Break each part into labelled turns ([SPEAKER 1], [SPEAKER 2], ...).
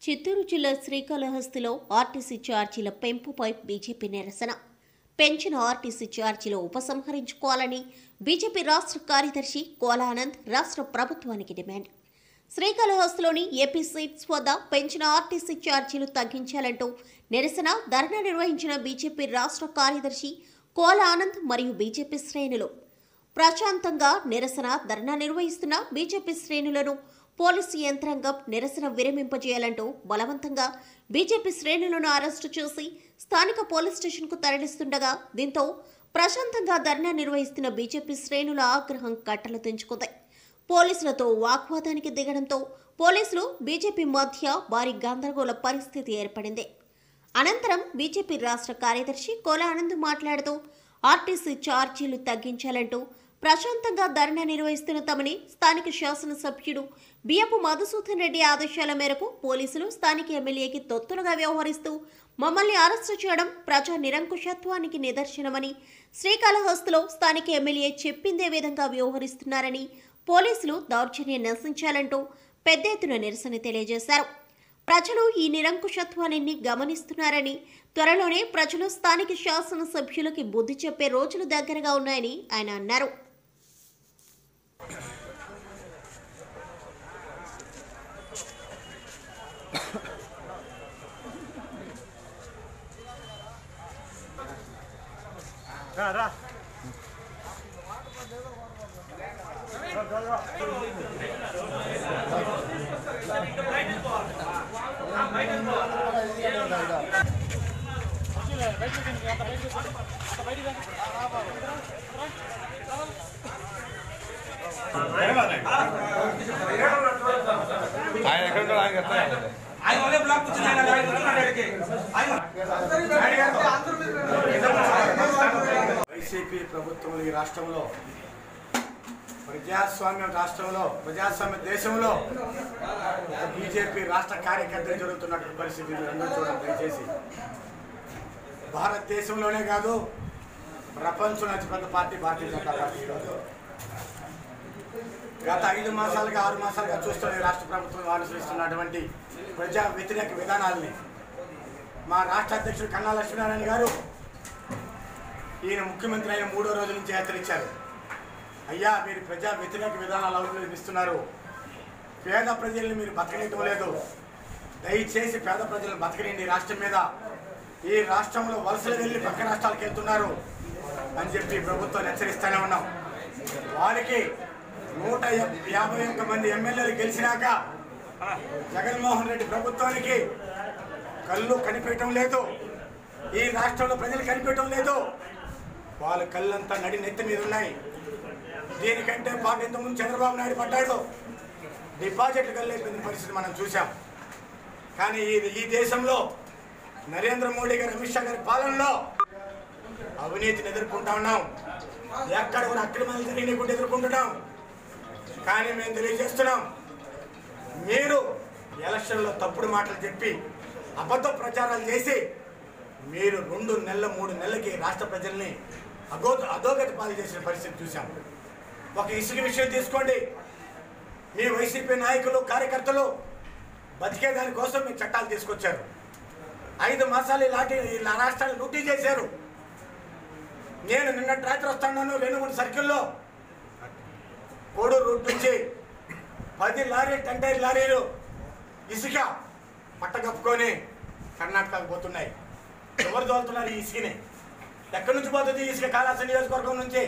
[SPEAKER 1] చిత్తూరు జిల్లా శ్రీకాళహస్తిలో ఆర్టీసీ ఛార్జీల పెంపుపై బీజేపీ నిరసన పెంచిన ఆర్టీసీ ఛార్జీలు ఉపసంహరించుకోవాలని బీజేపీ రాష్ట్ర కార్యదర్శి కోలానంద్ రాష్ట్ర ప్రభుత్వానికి డిమాండ్ శ్రీకాళహస్తిలోని ఏపీ సీట్స్ వద్ద పెంచిన ఆర్టీసీ ఛార్జీలు తగ్గించాలంటూ నిరసన ధర్నా నిర్వహించిన బీజేపీ రాష్ట్ర కార్యదర్శి కోల ఆనంద్ మరియు బీజేపీ శ్రేణులు ప్రశాంతంగా నిరసన ధర్నా నిర్వహిస్తున్న బీజేపీ శ్రేణులను పోలీసు యంత్రాంగం నిరసన విరమింపజేయాలంటూ బలవంతంగా బీజేపీ శ్రేణులను అరెస్టు చేసి స్థానిక పోలీస్ స్టేషన్కు తరలిస్తుండగా దీంతో ప్రశాంతంగా ధర్నా నిర్వహిస్తున్న బీజేపీ శ్రేణుల ఆగ్రహం కట్టలు తెంచుకుంది పోలీసులతో వాగ్వాదానికి దిగడంతో పోలీసులు బీజేపీ మధ్య భారీ గందరగోళ పరిస్థితి ఏర్పడింది అనంతరం బీజేపీ రాష్ట్ర కార్యదర్శి కోల ఆనంద్ మాట్లాడుతూ ఆర్టీసీ ఛార్జీలు తగ్గించాలంటూ ప్రశాంతంగా ధర్నా నిర్వహిస్తున్న తమని స్థానిక శాసనసభ్యుడు బియ్యపు మధుసూదన్ రెడ్డి ఆదేశాల మేరకు పోలీసులు స్థానిక ఎమ్మెల్యేకి తొత్తులుగా వ్యవహరిస్తూ మమ్మల్ని అరెస్టు చేయడం ప్రజా నిరంకుశత్వానికి నిదర్శనమని శ్రీకాళహస్తిలో స్థానిక ఎమ్మెల్యే చెప్పిందే విధంగా వ్యవహరిస్తున్నారని పోలీసులు దౌర్జన్యం నశించాలంటూ పెద్ద ఎత్తున నిరసన తెలియజేశారు ప్రజలు ఈ నిరంకుశత్వాన్ని గమనిస్తున్నారని త్వరలోనే ప్రజలు స్థానిక శాసనసభ్యులకి బుద్ధి చెప్పే రోజులు దగ్గరగా ఉన్నాయని ఆయన అన్నారు
[SPEAKER 2] రా రా
[SPEAKER 3] ఆయన ఎక్కడ ఉంటాడు ఆయన ఎక్కడ
[SPEAKER 4] ఆయన ఒకే బ్లాక్ కూర్చుని ఆయన ఆయన ఉన్నాడు ఆడికి. ఆయన
[SPEAKER 2] వైసీపీ ప్రభుత్వం ఈ రాష్ట్రంలో ప్రజాస్వామ్యం రాష్ట్రంలో ప్రజాస్వామ్య దేశంలో ఒక బీజేపీ రాష్ట్ర కార్యకర్తలు జరుగుతున్నటువంటి పరిస్థితి మీరు అందరూ చూడండి దయచేసి భారతదేశంలోనే కాదు ప్రపంచంలో అతిపెద్ద పార్టీ భారతీయ జనతా పార్టీ ఈరోజు గత ఐదు మాసాలుగా ఆరు మాసాలుగా చూస్తున్న ఈ రాష్ట్ర ప్రభుత్వం అనుసరిస్తున్నటువంటి ప్రజా వ్యతిరేక విధానాల్ని మా రాష్ట్ర అధ్యక్షుడు కన్నా లక్ష్మీనారాయణ గారు ఈయన ముఖ్యమంత్రి అయిన మూడో రోజు నుంచి హెచ్చరించారు అయ్యా మీరు ప్రజా వ్యతిరేక విధానాలు అవలంబిస్తున్నారు పేద ప్రజల్ని మీరు బతకనియటం లేదు దయచేసి పేద ప్రజలను బతకనియండి ఈ రాష్ట్రం మీద ఈ రాష్ట్రంలో వలసలు వెళ్ళి పక్క రాష్ట్రాలకు వెళ్తున్నారు అని చెప్పి ప్రభుత్వం హెచ్చరిస్తూనే ఉన్నాం వారికి నూట యాభై ఒక్క మంది ఎమ్మెల్యేలు గెలిచినాక జగన్మోహన్ రెడ్డి ప్రభుత్వానికి కళ్ళు కనిపించడం లేదు ఈ రాష్ట్రంలో ప్రజలు కనిపించడం లేదు వాళ్ళ కళ్ళంతా నడి నెత్తి మీద ఉన్నాయి దీనికంటే పాటు ఇంతకుముందు చంద్రబాబు నాయుడు పడ్డాడు డిపాజిట్లు కళ్ళైపోయిన పరిస్థితి మనం చూసాం కానీ ఈ ఈ దేశంలో నరేంద్ర మోడీ గారి అమిత్ షా గారి పాలనలో అవినీతిని ఎదుర్కొంటా ఉన్నాం ఎక్కడ కూడా అక్రమాలు జరిగినకుండా ఎదుర్కొంటున్నాం కానీ మేము తెలియజేస్తున్నాం మీరు ఎలక్షన్లో తప్పుడు మాటలు చెప్పి అబద్ధ ప్రచారాలు చేసి మీరు రెండు నెలల మూడు నెలలకి రాష్ట్ర ప్రజల్ని అగో అధోగతి పాలు చేసిన పరిస్థితి చూసాం ఒక ఇసుక విషయం తీసుకోండి మీ వైసీపీ నాయకులు కార్యకర్తలు బతికే దానికోసం మీ చట్టాలు తీసుకొచ్చారు ఐదు మాసాలు ఇలాంటి ఇలా రాష్ట్రాలు లూటీ చేశారు నేను నిన్న రాత్రి వస్తున్నాను రెండు మూడు సర్కిల్లో కోడూరు రూట్ నుంచి పది లారీ టెంటైర్ లారీలు ఇసుక పట్టకప్పుకొని కర్ణాటకకు పోతున్నాయి ఎవరు తోలుతున్నారు ఈ ఇసుకని ఎక్కడి నుంచి పోతుంది ఈ ఇసుక కాళాస నియోజకవర్గం నుంచి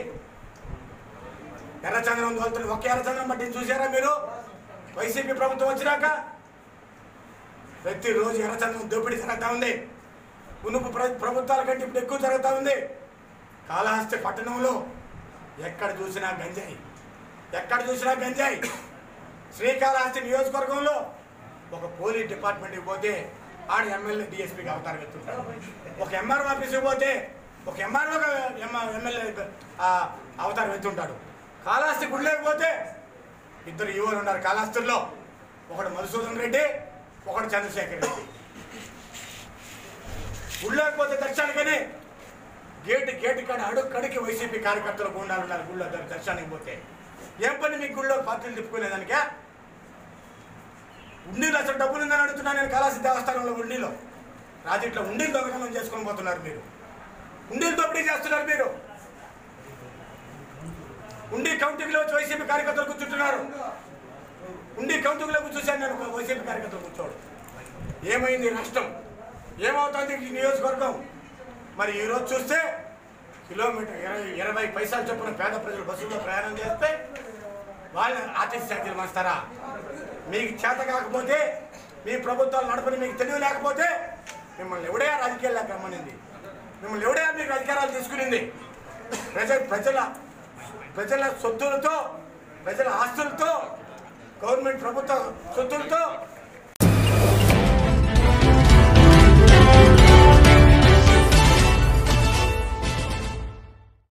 [SPEAKER 2] ఎర్రచంద్రం తోలుతుంది ఒక్క ఎర్రచంద్రం బట్టి చూసారా మీరు వైసీపీ ప్రభుత్వం వచ్చినాక ప్రతిరోజు ఎర్రచంద్రం దోపిడీ జరుగుతూ ఉంది మునుపు ప్ర- ప్రభుత్వాల కంటే ఇప్పుడు ఎక్కువ జరుగుతూ ఉంది కాళహస్తి పట్టణంలో ఎక్కడ చూసినా గంజాయి ఎక్కడ చూసినా గంజాయి శ్రీకాళహస్తి నియోజకవర్గంలో ఒక పోలీస్ డిపార్ట్మెంట్కి పోతే ఆడ ఎమ్మెల్యే డిఎస్పీకి అవతారం ఎత్తుంటాడు ఒక ఎంఆర్ఓ ఆఫీస్కి పోతే ఒక ఎంఆర్ఓ ఎమ్మెల్యే ఆ, అవతారం ఎత్తుంటాడు కాళహస్తి గుడిలోకి పోతే ఇద్దరు యువలు ఉన్నారు కాళహస్తిలో ఒకడు మధుసూదన్ రెడ్డి ఒకడు చంద్రశేఖర్ రెడ్డి గుళ్ళోకి పోతే దర్శనానికని గేటు గేటు కాడ అడుగు కడికి వైసీపీ కార్యకర్తలు గుండాలు ఉన్నారు గుళ్ళో దర్శనానికి పోతే ఏం పని మీ గుళ్ళో పార్టీలు తిప్పుకునేదానికే ఉండిలో అసలు డబ్బులు ఉందని అడుగుతున్నా నేను కళాసి దేవస్థానంలో ఉండిలో రాజీట్లో ఉండిలు దొంగతనం చేసుకొని పోతున్నారు మీరు ఉండిలు దోపిడీ చేస్తున్నారు మీరు ఉండి కౌంటింగ్లో వచ్చి వైసీపీ కార్యకర్తలు కూర్చుంటున్నారు ఉండి కౌంటింగ్లో చూశాను నేను వైసీపీ కార్యకర్తలు కూర్చోడు ఏమైంది నష్టం ఏమవుతుంది ఈ నియోజకవర్గం మరి ఈరోజు చూస్తే కిలోమీటర్ ఇరవై ఇరవై పైసలు చొప్పున పేద ప్రజలు బస్సులో ప్రయాణం చేస్తే వాళ్ళ ఆర్టీసీ ఛార్జీలు మాస్తారా మీకు చేత కాకపోతే మీ ప్రభుత్వాలు నడపని మీకు తెలివి లేకపోతే మిమ్మల్ని ఎవడే రాజకీయాల్లోకి రమ్మనింది మిమ్మల్ని ఎవడే మీకు అధికారాలు తీసుకునింది ప్రజల ప్రజల ప్రజల సొత్తులతో ప్రజల ఆస్తులతో గవర్నమెంట్ ప్రభుత్వ సొత్తులతో